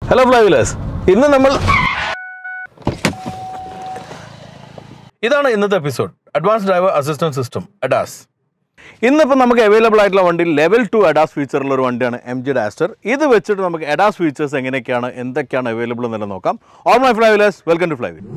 Hello ഫ്ലൈവിലേഴ്സ് ഇന്ന് നമ്മൾ ഇതാണ് ഇന്നത്തെ episode advance driver assistant system ADAS ഇന്നിപ്പോൾ നമുക്ക് അവൈലബിൾ ആയിട്ടുള്ള വണ്ടി ലെവൽ ടു അഡാസ് ഫീച്ചറുള്ള ഒരു വണ്ടിയാണ് എം ജി ഡാസ്റ്റർ ഇത് വെച്ചിട്ട് നമുക്ക് അഡാസ് ഫീച്ചേഴ്സ് എങ്ങനെയൊക്കെയാണ് എന്തൊക്കെയാണ് അവൈലബിൾ എന്നെല്ലാം നോക്കാം all my flywheelers welcome to flywheel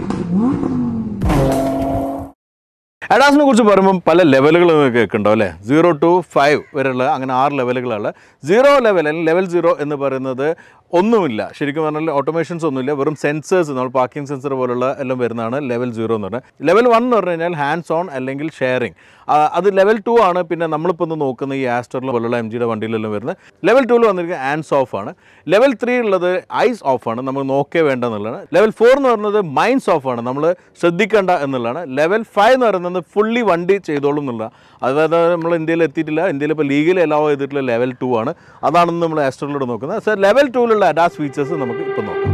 അഡാസിനെ കുറിച്ച് പറയുമ്പോൾ പല ലെവലുകൾ നിങ്ങൾക്ക് കേൾക്കുന്നുണ്ടാവും അല്ലേ സീറോ ടു ഫൈവ് വരെയുള്ള അങ്ങനെ ആറ് ലെവലുകളാണ് സീറോ ലെവൽ അല്ലെങ്കിൽ ലെവൽ സീറോ എന്ന് പറയുന്നത് ഒന്നുമില്ല ശരിക്കും പറഞ്ഞാൽ ഓട്ടോമേഷൻസ് ഒന്നുമില്ല വെറും സെൻസേഴ്സ് നമ്മൾ പാർക്കിംഗ് സെൻസർ പോലുള്ള എല്ലാം വരുന്നതാണ് ലെവൽ സീറോ എന്ന് പറഞ്ഞാൽ ലെവൽ വൺ എന്ന് പറഞ്ഞു കഴിഞ്ഞാൽ ഹാൻഡ്സ് ഓൺ അല്ലെങ്കിൽ ഷെയറിംഗ് അത് ലെവൽ ടു ആണ് പിന്നെ നമ്മളിപ്പോൾ ഒന്ന് നോക്കുന്ന ഈ ആസ്റ്ററിൽ പോലുള്ള എം ജിയുടെ വണ്ടിയിലെല്ലാം വരുന്നത് ലെവൽ ടൂവിൽ വന്നിരിക്കുന്നത് ഹാൻഡ്സ് ഓഫ് ആണ് ലെവൽ ത്രീ ഉള്ളത് ഐസ് ഓഫ് ആണ് നമ്മൾ നോക്കേ വേണ്ട എന്നുള്ളതാണ് ലെവൽ ഫോർ എന്ന് പറയുന്നത് മൈൻഡ്സ് ഓഫ് ആണ് നമ്മൾ ശ്രദ്ധിക്കേണ്ട എന്നുള്ളതാണ് ലെവൽ ഫൈവ് എന്ന് പറയുന്നത് ഫുള്ളി വണ്ടി ചെയ്തോളും എന്നുള്ള അതായത് നമ്മൾ ഇന്ത്യയിൽ എത്തിയിട്ടില്ല ഇന്ത്യയിൽ ഇപ്പോൾ ലീഗലി അലാവ് ചെയ്തിട്ടുള്ള ലെവൽ ടു ആണ് അതാണെന്ന് നമ്മൾ ആസ്ട്രോയിലൂടെ നോക്കുന്നത് സർ ലെവൽ ടൂവിലുള്ള അഡാസ് ഫീച്ചേഴ്സ് നമുക്ക് ഇപ്പോൾ നോക്കാം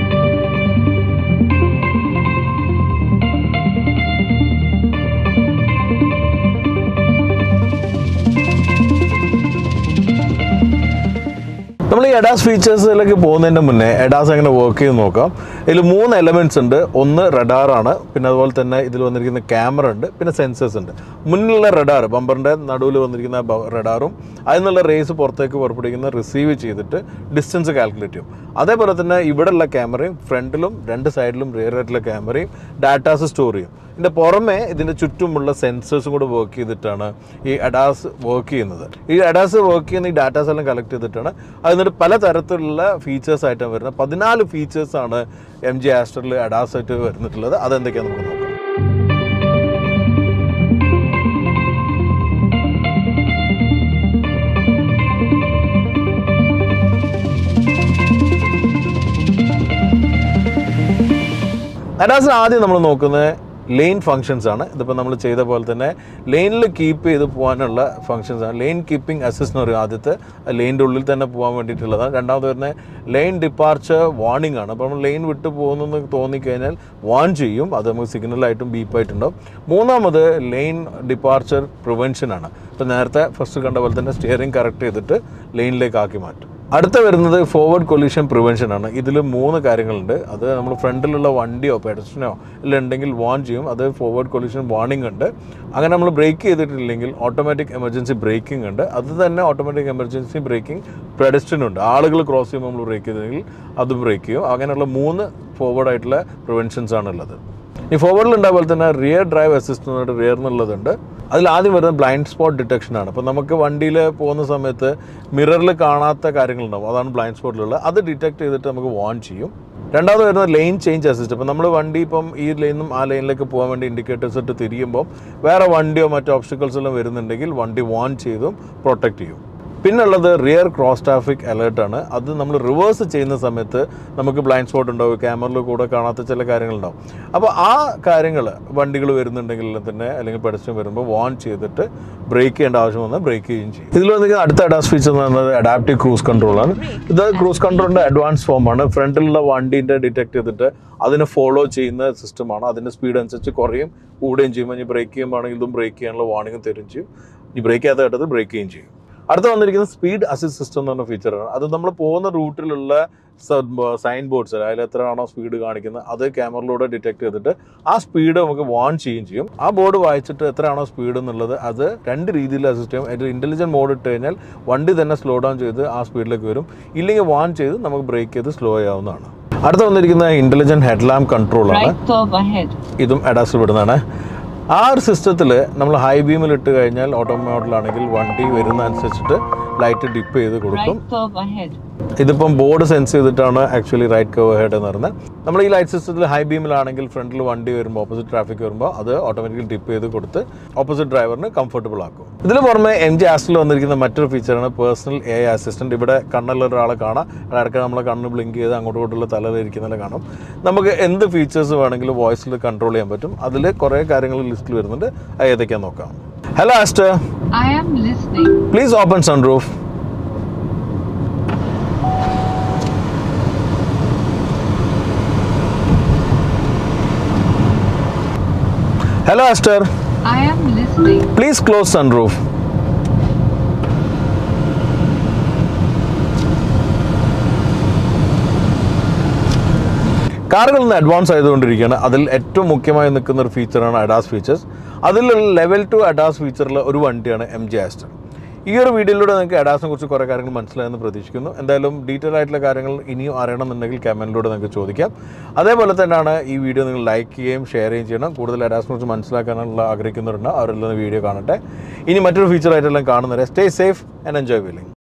നമ്മൾ ഈ എഡാസ് ഫീച്ചേഴ്സിലേക്ക് പോകുന്നതിൻ്റെ മുന്നേ എഡാസ് എങ്ങനെ വർക്ക് ചെയ്ത് നോക്കാം ഇതിൽ മൂന്ന് എലമെൻറ്റ്സ് ഉണ്ട് ഒന്ന് റഡാറാണ് പിന്നെ അതുപോലെ തന്നെ ഇതിൽ വന്നിരിക്കുന്ന ക്യാമറ ഉണ്ട് പിന്നെ സെൻസേഴ്സ് ഉണ്ട് മുന്നിലുള്ള റഡാർ ബമ്പറിൻ്റെ നടുവിൽ വന്നിരിക്കുന്ന റഡാറും അതിൽ നിന്നുള്ള റേസ് പുറത്തേക്ക് പുറപ്പെടുവിക്കുന്ന റിസീവ് ചെയ്തിട്ട് ഡിസ്റ്റൻസ് കാൽക്കുലേറ്റ് ചെയ്യും അതേപോലെ തന്നെ ഇവിടെയുള്ള ക്യാമറയും ഫ്രണ്ടിലും രണ്ട് സൈഡിലും റിയർ ആയിട്ടുള്ള ക്യാമറയും ഡാറ്റാസ് സ്റ്റോർ ചെയ്യും ഇതിൻ്റെ പുറമെ ഇതിൻ്റെ ചുറ്റുമുള്ള സെൻസേഴ്സും കൂടെ വർക്ക് ചെയ്തിട്ടാണ് ഈ അഡാസ് വർക്ക് ചെയ്യുന്നത് ഈ അഡാസ് വർക്ക് ചെയ്യുന്ന ഈ ഡാറ്റാസ് എല്ലാം കളക്ട് ചെയ്തിട്ടാണ് അത് എന്നിട്ട് പല തരത്തിലുള്ള ഫീച്ചേഴ്സ് ആയിട്ടാണ് വരുന്നത് പതിനാല് ഫീച്ചേഴ്സാണ് എം ജി ആസ്റ്ററിൽ അഡാസ് ആയിട്ട് വരുന്നിട്ടുള്ളത് അതെന്തൊക്കെയാണെന്ന് നമുക്ക് നോക്കാം അഡാസിൽ ആദ്യം നമ്മൾ നോക്കുന്നത് ലെയിൻ ഫങ്ഷൻസ് ആണ് ഇതിപ്പോൾ നമ്മൾ ചെയ്ത പോലെ തന്നെ ലെയിനിൽ കീപ്പ് ചെയ്ത് പോകാനുള്ള ഫങ്ഷൻസ് ആണ് ലെയിൻ കീപ്പിംഗ് അസിസ്റ്റ് എന്ന് പറയും ആദ്യത്തെ ലെയിൻ്റെ ഉള്ളിൽ തന്നെ പോകാൻ വേണ്ടിയിട്ടുള്ളതാണ് രണ്ടാമത് വരുന്നത് ലെയിൻ ഡിപ്പാർച്ചർ വാർണിംഗ് ആണ് അപ്പോൾ നമ്മൾ ലെയിൻ വിട്ട് പോകുന്നെന്ന് തോന്നിക്കഴിഞ്ഞാൽ വാൺ ചെയ്യും അത് നമുക്ക് സിഗ്നലായിട്ടും ബീപ്പായിട്ടുണ്ടാവും മൂന്നാമത് ലെയിൻ ഡിപ്പാർച്ചർ പ്രിവെൻഷൻ ആണ് ഇപ്പോൾ നേരത്തെ ഫസ്റ്റ് കണ്ട പോലെ തന്നെ സ്റ്റിയറിംഗ് കറക്റ്റ് ചെയ്തിട്ട് ലെയിനിലേക്ക് ആക്കി മാറ്റും അടുത്ത വരുന്നത് ഫോർവേഡ് കൊല്യൂഷൻ പ്രിവെൻഷൻ ആണ് ഇതിൽ മൂന്ന് കാര്യങ്ങളുണ്ട് അത് നമ്മൾ ഫ്രണ്ടിലുള്ള വണ്ടിയോ പെഡസ്റ്റിനോ എല്ലാം ഉണ്ടെങ്കിൽ വാൺ ചെയ്യും അത് ഫോർവേഡ് കൊല്യൂഷൻ വാർണിംഗ് ഉണ്ട് അങ്ങനെ നമ്മൾ ബ്രേക്ക് ചെയ്തിട്ടില്ലെങ്കിൽ ഓട്ടോമാറ്റിക് എമർജൻസി ബ്രേക്കിംഗ് ഉണ്ട് അത് തന്നെ ഓട്ടോമാറ്റിക് എമർജൻസി ബ്രേക്കിംഗ് പെഡസ്റ്റിനുണ്ട് ആളുകൾ ക്രോസ് ചെയ്യുമ്പോൾ നമ്മൾ ബ്രേക്ക് ചെയ്തില്ലെങ്കിൽ അത് ബ്രേക്ക് ചെയ്യും അങ്ങനെയുള്ള മൂന്ന് ഫോർവേഡ് ആയിട്ടുള്ള പ്രിവെൻഷൻസ് ആണ് ഉള്ളത് ഈ ഫോർവേഡിൽ ഉണ്ടായ പോലെ തന്നെ റിയർ ഡ്രൈവ് അസിസ്റ്റ് എന്ന് റിയർ എന്നുള്ളതുണ്ട് അതിൽ ആദ്യം വരുന്നത് ബ്ലൈൻഡ് സ്പോട്ട് ഡിറ്റക്ഷൻ ആണ് അപ്പോൾ നമുക്ക് വണ്ടിയിൽ പോകുന്ന സമയത്ത് മിററിൽ കാണാത്ത കാര്യങ്ങളുണ്ടാവും അതാണ് ബ്ലൈൻഡ് സ്പോട്ടിലുള്ളത് അത് ഡിറ്റക്ട് ചെയ്തിട്ട് നമുക്ക് വാൺ ചെയ്യും രണ്ടാമത് വരുന്നത് ലൈൻ ചേഞ്ച് അസിസ്റ്റ് അപ്പോൾ നമ്മൾ വണ്ടി ഇപ്പം ഈ ലൈനും ആ ലൈനിലേക്ക് പോകാൻ വേണ്ടി ഇൻഡിക്കേറ്റേഴ്സ് ഇട്ട് തിരിയുമ്പോൾ വേറെ വണ്ടിയോ മറ്റോ ഓബ്സ്റ്റക്കിൾസ് എല്ലാം വരുന്നുണ്ടെങ്കിൽ വണ്ടി വാൺ ചെയ്തും പ്രൊട്ടക്റ്റ് ചെയ്യും പിന്നുള്ളത് റിയർ ക്രോസ് ട്രാഫിക് അലേർട്ട് ആണ് അത് നമ്മൾ റിവേഴ്സ് ചെയ്യുന്ന സമയത്ത് നമുക്ക് ബ്ലൈൻഡ് സ്പോട്ട് ഉണ്ടാവും ക്യാമറയിൽ കൂടെ കാണാത്ത ചില കാര്യങ്ങളുണ്ടാവും അപ്പോൾ ആ കാര്യങ്ങൾ വണ്ടികൾ വരുന്നുണ്ടെങ്കിൽ തന്നെ അല്ലെങ്കിൽ പെടസ്യം വരുമ്പോൾ വാൺ ചെയ്തിട്ട് ബ്രേക്ക് ചെയ്യേണ്ട ആവശ്യം വന്നാൽ ബ്രേക്ക് ചെയ്യുകയും ചെയ്യും ഇതിൽ വന്നിരിക്കുന്ന അടുത്ത അഡാസ് ഫീച്ചർ എന്ന് പറയുന്നത് അഡാപ്റ്റീവ് ക്രൂസ് കൺട്രോൾ ആണ് ഇത് ക്രൂസ് കൺട്രോളിൻ്റെ അഡ്വാൻസ് ഫോം ആണ് ഫ്രണ്ടിലുള്ള വണ്ടീൻ്റെ ഡിറ്റക്ട് ചെയ്തിട്ട് അതിനെ ഫോളോ ചെയ്യുന്ന സിസ്റ്റമാണ് അതിൻ്റെ സ്പീഡ് അനുസരിച്ച് കുറയും കൂടുകയും ചെയ്യും ഇനി ബ്രേക്ക് ചെയ്യുമ്പോഴാണെങ്കിൽ ഇതും ബ്രേക്ക് ചെയ്യാനുള്ള വാർണിംഗ് തരും ചെയ്യും ഇനി ബ്രേക്ക് ചെയ്യാത്ത ഘട്ടത്തിൽ ബ്രേക്ക് ചെയ്യുകയും ചെയ്യും അടുത്ത വന്നിരിക്കുന്നത് സ്പീഡ് അസിസ്റ്റ് സിസ്റ്റം എന്ന് പറഞ്ഞ ഫീച്ചറാണ് അത് നമ്മൾ പോകുന്ന റൂട്ടിലുള്ള സൈൻ ബോർഡ്സ് അതിൽ എത്രയാണോ സ്പീഡ് കാണിക്കുന്നത് അത് ക്യാമറയിലൂടെ ഡിറ്റക്ട് ചെയ്തിട്ട് ആ സ്പീഡ് നമുക്ക് വാൺ ചെയ്യുകയും ചെയ്യും ആ ബോർഡ് വായിച്ചിട്ട് എത്രയാണോ സ്പീഡ് എന്നുള്ളത് അത് രണ്ട് രീതിയിൽ അസിസ്റ്റ് ചെയ്യും അതിൽ ഇൻ്റലിജൻറ്റ് മോഡ് ഇട്ട് കഴിഞ്ഞാൽ വണ്ടി തന്നെ സ്ലോ ഡൗൺ ചെയ്ത് ആ സ്പീഡിലേക്ക് വരും ഇല്ലെങ്കിൽ വാൺ ചെയ്ത് നമുക്ക് ബ്രേക്ക് ചെയ്ത് സ്ലോ ചെയ്യാവുന്നതാണ് അടുത്ത വന്നിരിക്കുന്ന ഇൻ്റലിജൻറ്റ് ഹെഡ്ലാമ്പ് കൺട്രോൾ ആണ് Right curve ahead. ഇതും അഡാസിൽ വിടുന്നതാണ് ആ ഒരു സിസ്റ്റത്തിൽ നമ്മൾ ഹൈ ബീമിൽ ഇട്ട് കഴിഞ്ഞാൽ ഓട്ടോമോട്ടിലാണെങ്കിൽ വണ്ടി വരുന്ന അനുസരിച്ചിട്ട് ലൈറ്റ് ഡിപ്പ് ചെയ്ത് കൊടുക്കും Right curve ahead. ഇതിപ്പം ബോർഡ് സെൻസ് ചെയ്തിട്ടാണ് ആക്ച്വലി റൈറ്റ് കവ് ഹെഡ് എന്ന് പറയുന്നത് നമ്മൾ ഈ ലൈറ്റ് സിസ്റ്റത്തിൽ ഹൈ ബീമിലാണെങ്കിൽ ഫ്രണ്ടിൽ വണ്ടി വരുമ്പോൾ ഓപ്പോസിറ്റ് ട്രാഫിക് വരുമ്പോൾ അത് ഓട്ടോമാറ്റിക്കലി ഡിപ്പ് ചെയ്ത് കൊടുത്ത് ഓപ്പോസിറ്റ് ഡ്രൈവറിന് കംഫർട്ടബിൾ ആക്കും ഇതിന് പുറമെ എം ജി ആസ്റ്റിൽ വന്നിരിക്കുന്ന മറ്റൊരു ഫീച്ചറാണ് പേഴ്സണൽ എ അസിസ്റ്റന്റ് ഇവിടെ കണ്ണുള്ള ഒരാളെ കാണാം ഇടയ്ക്ക് നമ്മളെ കണ്ണ് ബ്ലിങ്ക് ചെയ്ത് അങ്ങോട്ടും ഇങ്ങോട്ടുള്ള തലയിലിരിക്കുന്നതിനെ കാണും നമുക്ക് എന്ത് ഫീച്ചേഴ്സ് വേണമെങ്കിലും വോയിസിൽ കൺട്രോൾ ചെയ്യാൻ പറ്റും അതിൽ കുറേ കാര്യങ്ങൾ ലിസ്റ്റിൽ വരുന്നുണ്ട് അത് ഏതൊക്കെയാന്ന് നോക്കാം hello Aster I am listening. Please open sunroof hello Aster I am listening. Please close sunroof കാറുകൾ ഇന്ന് അഡ്വാൻസ് ആയതുകൊണ്ടിരിക്കുകയാണ് അതിൽ ഏറ്റവും മുഖ്യമായി നിൽക്കുന്ന ഒരു ഫീച്ചറാണ് അഡാസ് ഫീച്ചേഴ്സ് അതിലുള്ള ലെവൽ ടു അഡാസ് ഫീച്ചറിലെ ഒരു വണ്ടിയാണ് എം ജി ആസ്റ്റർ ഈ ഒരു വീഡിയോയിലൂടെ നിങ്ങൾക്ക് അഡാസിനെ കുറിച്ച് കുറേ കാര്യങ്ങൾ മനസ്സിലായെന്ന് പ്രതീക്ഷിക്കുന്നു എന്തായാലും ഡീറ്റെയിൽ ആയിട്ടുള്ള കാര്യങ്ങൾ ഇനിയും അറിയണമെന്നുണ്ടെങ്കിൽ കമൻറ്റിലൂടെ നിങ്ങൾക്ക് ചോദിക്കാം അതേപോലെ തന്നെയാണ് ഈ വീഡിയോ നിങ്ങൾ ലൈക്ക് ചെയ്യുകയും ഷെയർ ചെയ്യുകയും ചെയ്യണം കൂടുതൽ അഡാസിനെ കുറിച്ച് മനസ്സിലാക്കാനുള്ള ആഗ്രഹിക്കുന്നവരുണ്ട് അവരെല്ലാം വീഡിയോ കാണട്ടെ ഇനി മറ്റൊരു ഫീച്ചറായിട്ടെല്ലാം കാണുന്നവരെ stay safe and enjoy willing